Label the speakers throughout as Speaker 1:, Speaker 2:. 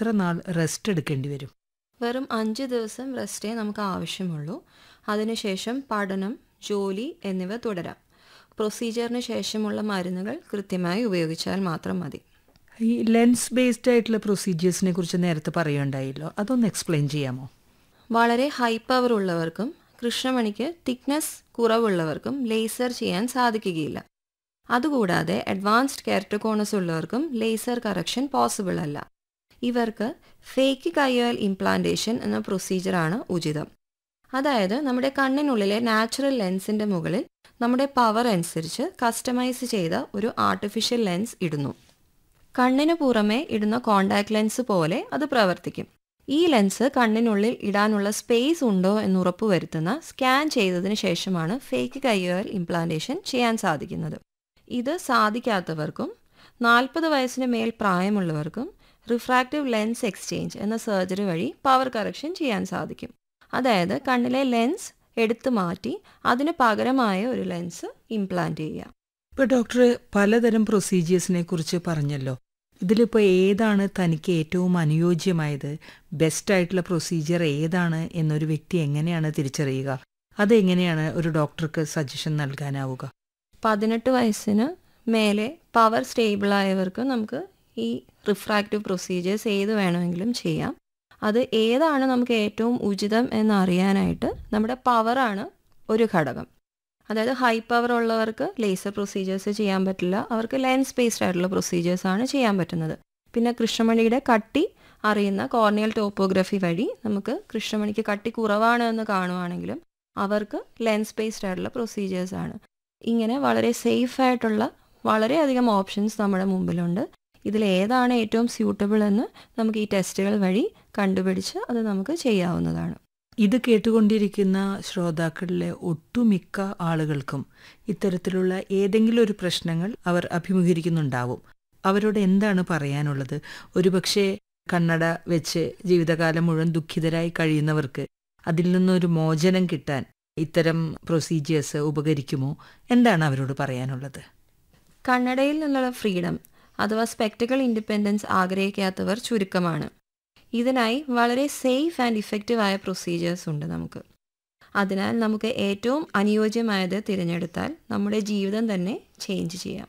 Speaker 1: എത്ര നാൾ റെസ്റ്റ് എടുക്കേണ്ടി വരും
Speaker 2: വെറും അഞ്ച് ദിവസം റെസ്റ്റേ നമുക്ക് ആവശ്യമുള്ളൂ അതിനുശേഷം പഠനം ജോലി എന്നിവ തുടരാം പ്രൊസീജിയറിന് ശേഷമുള്ള മരുന്നുകൾ കൃത്യമായി ഉപയോഗിച്ചാൽ മാത്രം മതി
Speaker 1: ഈ ലെൻസ് ബേസ്ഡ് ആയിട്ടുള്ള പ്രൊസീജിയേഴ്സിനെ കുറിച്ച് നേരത്തെ പറയുണ്ടായല്ലോ അതൊന്ന് എക്സ്പ്ലെയിൻ ചെയ്യാമോ
Speaker 2: വളരെ ഹൈ പവർ ഉള്ളവർക്കും കൃഷ്ണമണിക്ക് തിക്നെസ് കുറവുള്ളവർക്കും ലേസർ ചെയ്യാൻ സാധിക്കുകയില്ല അതുകൂടാതെ അഡ്വാൻസ്ഡ് കെരട്ടോകോണസ് ഉള്ളവർക്കും ലേസർ കറക്ഷൻ പോസിബിൾ അല്ല ഇവർക്ക് ഫേക്ക് കയ്യോൽ ഇംപ്ലാന്റേഷൻ എന്ന പ്രൊസീജിയറാണ് ഉചിതം അതായത് നമ്മുടെ കണ്ണിനുള്ളിലെ നാച്ചുറൽ ലെൻസിന്റെ മുകളിൽ നമ്മുടെ പവർ അനുസരിച്ച് കസ്റ്റമൈസ് ചെയ്ത ഒരു ആർട്ടിഫിഷ്യൽ ലെൻസ് ഇടുന്നു കണ്ണിന് പുറമെ ഇടുന്ന കോണ്ടാക്ട് ലെൻസ് പോലെ അത് പ്രവർത്തിക്കും ഈ ലെൻസ് കണ്ണിനുള്ളിൽ ഇടാനുള്ള സ്പേസ് ഉണ്ടോ എന്ന് ഉറപ്പുവരുത്തുന്ന സ്കാൻ ചെയ്തതിന് ശേഷമാണ് ഫേക്ക് കയ്യോൽ ഇംപ്ലാന്റേഷൻ ചെയ്യാൻ സാധിക്കുന്നത് ഇത് സാധിക്കാത്തവർക്കും നാൽപ്പത് വയസ്സിന് മേൽ പ്രായമുള്ളവർക്കും റിഫ്രാക്റ്റീവ് ലെൻസ് എക്സ്ചേഞ്ച് എന്ന സർജറി വഴി പവർ കറക്ഷൻ ചെയ്യാൻ സാധിക്കും അതായത് കണ്ണിലെ ലെൻസ് എടുത്തു മാറ്റി അതിന് പകരമായ ഒരു ലെൻസ് ഇംപ്ലാന്റ് ചെയ്യുക
Speaker 1: ഇപ്പോൾ ഡോക്ടർ പലതരം പ്രൊസീജിയേഴ്സിനെ കുറിച്ച് പറഞ്ഞല്ലോ ഇതിലിപ്പോൾ ഏതാണ് തനിക്ക് ഏറ്റവും അനുയോജ്യമായത് ബെസ്റ്റ് ആയിട്ടുള്ള പ്രൊസീജിയർ ഏതാണ് എന്നൊരു വ്യക്തി എങ്ങനെയാണ് തിരിച്ചറിയുക അതെങ്ങനെയാണ് ഒരു ഡോക്ടർക്ക് സജഷൻ നൽകാനാവുക
Speaker 2: പതിനെട്ട് വയസ്സിന് മേലെ പവർ സ്റ്റേബിൾ ആയവർക്ക് നമുക്ക് ഈ റിഫ്രാക്റ്റീവ് പ്രൊസീജിയേഴ്സ് ഏത് വേണമെങ്കിലും ചെയ്യാം അത് ഏതാണ് നമുക്ക് ഏറ്റവും ഉചിതം എന്നറിയാനായിട്ട് നമ്മുടെ പവറാണ് ഒരു ഘടകം അതായത് ഹൈ പവർ ഉള്ളവർക്ക് ലേസർ പ്രൊസീജിയേഴ്സ് ചെയ്യാൻ പറ്റില്ല അവർക്ക് ലെൻസ് ബേസ്ഡ് ആയിട്ടുള്ള പ്രൊസീജിയേഴ്സ് ആണ് ചെയ്യാൻ പറ്റുന്നത് പിന്നെ കൃഷ്ണമണിയുടെ കട്ടി അറിയുന്ന കോർണിയൽ ടോപ്പോഗ്രഫി വഴി നമുക്ക് കൃഷ്ണമണിക്ക് കട്ടി കുറവാണ് എന്ന് കാണുവാണെങ്കിലും അവർക്ക് ലെൻസ് ബേസ്ഡ് ആയിട്ടുള്ള പ്രൊസീജിയേഴ്സ് ആണ് ഇങ്ങനെ വളരെ സേഫ് ആയിട്ടുള്ള വളരെയധികം ഓപ്ഷൻസ് നമ്മുടെ മുമ്പിലുണ്ട് ഇതിൽ ഏതാണ് ഏറ്റവും സ്യൂട്ടബിൾ എന്ന് നമുക്ക് ഈ ടെസ്റ്റുകൾ വഴി കണ്ടുപിടിച്ച് അത് നമുക്ക് ചെയ്യാവുന്നതാണ്
Speaker 1: ഇത് കേട്ടുകൊണ്ടിരിക്കുന്ന ശ്രോതാക്കളിലെ ഒട്ടുമിക്ക ആളുകൾക്കും ഇത്തരത്തിലുള്ള ഏതെങ്കിലും ഒരു പ്രശ്നങ്ങൾ അവർ അഭിമുഖീകരിക്കുന്നുണ്ടാവും അവരോട് എന്താണ് പറയാനുള്ളത് ഒരുപക്ഷെ കണ്ണട വെച്ച് ജീവിതകാലം മുഴുവൻ ദുഃഖിതരായി കഴിയുന്നവർക്ക് അതിൽ നിന്നൊരു മോചനം കിട്ടാൻ ഇത്തരം പ്രൊസീജിയേഴ്സ് ഉപകരിക്കുമോ എന്താണ് അവരോട് പറയാനുള്ളത്
Speaker 2: കണ്ണടയിൽ നിന്നുള്ള ഫ്രീഡം അഥവാ സ്പെക്ടക്കിൾ ഇൻഡിപെൻഡൻസ് ആഗ്രഹിക്കാത്തവർ ചുരുക്കമാണ് ഇതിനായി വളരെ സേഫ് ആൻഡ് ഇഫക്റ്റീവ് ആയ പ്രൊസീജിയേഴ്സ് ഉണ്ട് നമുക്ക് അതിനാൽ നമുക്ക് ഏറ്റവും അനുയോജ്യമായത് തിരഞ്ഞെടുത്താൽ നമ്മുടെ ജീവിതം തന്നെ ചേഞ്ച് ചെയ്യാം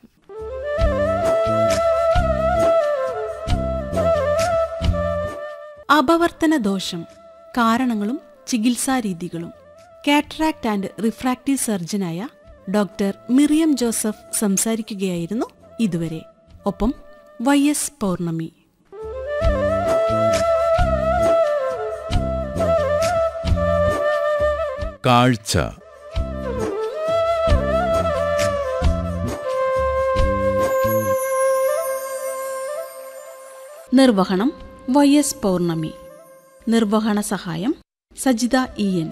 Speaker 3: അപവർത്തന ദോഷം കാരണങ്ങളും ചികിത്സാരീതികളും കാറ്ററാക്ട് ആൻഡ് റിഫ്രാക്റ്റീവ് സർജനായ ഡോക്ടർ മിറിയം ജോസഫ് സംസാരിക്കുകയായിരുന്നു ഇതുവരെ ഒപ്പം വൈ എസ് പൗർണമി
Speaker 4: കാഴ്ച
Speaker 3: നിർവഹണം വൈ എസ് പൗർണമി നിർവഹണ സഹായം Sajitha E N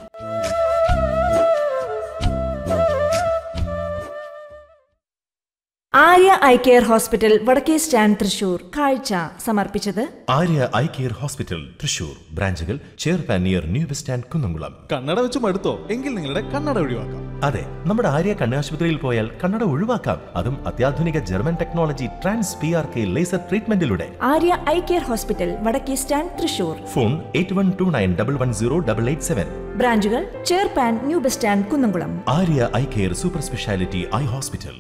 Speaker 5: Arya eye care hospital വടക്കേ സ്റ്റാൻഡ് തൃശൂർ കാഴ്ച സമർപ്പിച്ചത്
Speaker 6: Arya eye care hospital Thrissur ബ്രാഞ്ചുകൾ ചേർപ്പാൻ near new bus stand Kunnamkulam
Speaker 7: കണ്ണട വെച്ച് മടുത്തോ എങ്കിൽ നിങ്ങളുടെ കണ്ണട ഒഴിവാക്കാം
Speaker 6: അതെ നമ്മുടെ ആര്യ കണ്ണാശുപത്രിയിൽ പോയാൽ കണ്ണട ഒഴിവാക്കാം അതും അത്യാധുനിക German technology trans P R K laser ട്രീറ്റ്മെന്റിലൂടെ
Speaker 5: ആര്യ ഐ കെയർ ഹോസ്പിറ്റൽ വടക്കേ stand Thrissur
Speaker 6: phone eight one two nine double one zero double eight seven
Speaker 5: ബ്രാഞ്ചുകൾ ചേർപ്പാൻ new bus stand Kunnamkulam
Speaker 6: Arya eye care super speciality eye hospital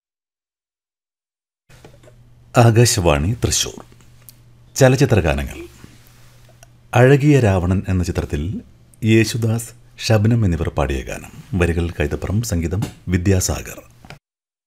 Speaker 4: Akashvani Thrissur ചലച്ചിത്രഗാനങ്ങൾ അഴകിയ രാവണൻ എന്ന ചിത്രത്തിൽ യേശുദാസ് ഷബ്നം എന്നിവർ പാടിയ ഗാനം വരികൾ കൈതപ്പുറം സംഗീതം വിദ്യാസാഗർ